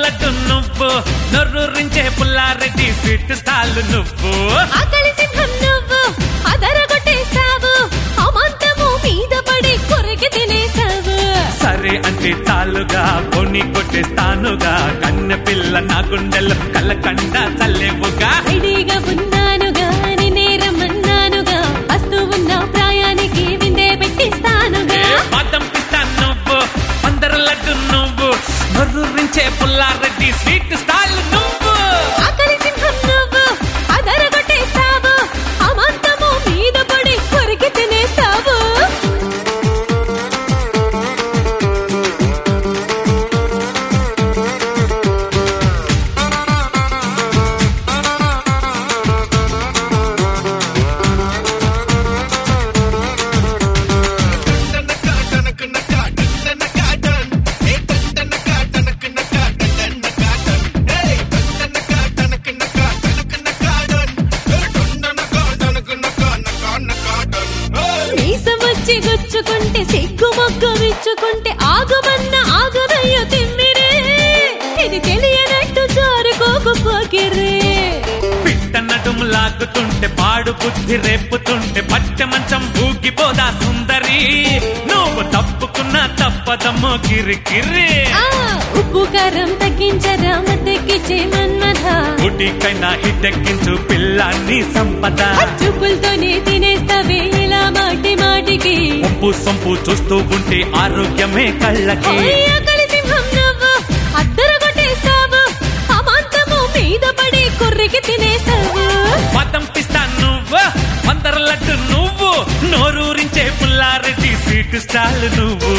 పందరలట్టు నువ్వు నొర్రూరించే Pulla Reddy sweet stall నువ్వు ఆకలి సింహం నువ్వు అదరగొట్టేస్తావు అమాంతము మీద పడి కొరికి తినేస్తావు సరే అంటే చాలుగా కొని కొట్టేస్తానుగా కన్నె పిల్ల నా గుండెల్లో కళ్ళకండ చల్లేవుగా రెడీగా ఉన్నానుగా నిన్నే రమ్మన్నానుగా వస్తూ ఉన్న ప్రాయానికి విందే పెట్టిస్తానుగా పాదం పిస్తాను నువ్వు పందరలట్టు నువ్వు నొర్రూరించే పుల్లారెడ్డి స్వీట్ స్టాల్ నువ్వు ఆకలి సింహం నువ్వు అదరగొట్టేస్తావు అమాంతము మీద పడి కొరికి తినేస్తావు మీసం వచ్చి గుచ్చుకుంటే సిగ్గు మొగ్గు విచ్చుకుంటే ఆగుమన్న ఆగుదయ్య తిమ్మిరే ఇది తెలియనట్టు జారుకోకు పోకిరే పిట్ట నడుము లాగుతుంటే పాడు బుద్ధి రేపుతుంటే పట్టె మంచం ఊగిపోదా సుందరి నువ్వు తప్పుకున్న తప్పదమ్మో కిరికిరి ఆ ఉప్పు కారం తగ్గించరా మద్దెక్కిచ్చే మన్మథ గుడికైనా హిట్టెక్కించు పిల్లాన్ని సంపద చూపులతోనే తినేస్తావే ఇలా మాటి మాటికి పంపు సొంపు చూస్తూ ఉంటే ఆరోగ్యమే కళ్ళకి ఓయ్ ఆకలి సింహం నువ్వు అద్దరు కొట్టేస్తావు అమాంతము మీద పడి కుర్రికి తినేస్తావు మతం పిస్తా నువ్వు మందరలట్టు నువ్వు నోరూరించే పుల్లారెడ్డి స్వీట్ స్టాల్ నువ్వు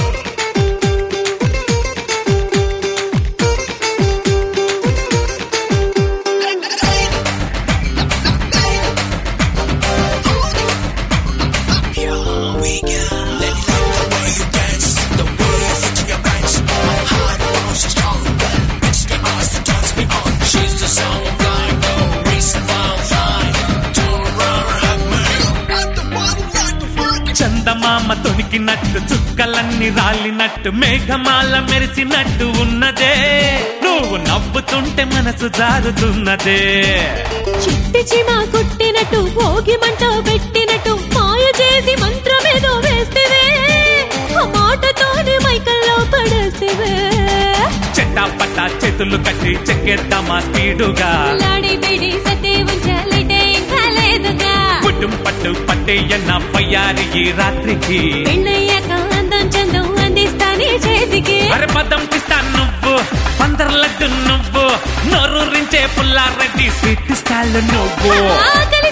చందమామ తొణికినట్టు చుక్కలన్నీ రాలినట్టు మేఘమాల మెరిసినట్టు ఉన్నదే నువ్వు నవ్వుతుంటే మనసు జారుతున్నదే చిట్టి చిమ కొట్టినట్టు భోగి మంట పెట్టినట్టు మాయ చేసి మంత్రమేదో వేస్తేవే ఆ మాటతోనే మైకల్లో పడేస్తేవే చెట్టాపట్ట చేతులు కట్టి చెక్కేద్దామా స్పీడుగా లాడి పిడి సతే ఉంచాలంటే ఇంకా లేదుగా పుట్టుం పట్టు పట్టేయన్న పయ్యారి ఈ రాత్రికి పెళ్ళయ్యాక అందం చందం అందిస్తానే చేతికి అరే పదం పిస్తాను నువ్వు పందర్లడ్డు నువ్వు నోరూరించే పుల్లారెడ్డి స్వీట్ స్టాల్ నువ్వు ఆకలి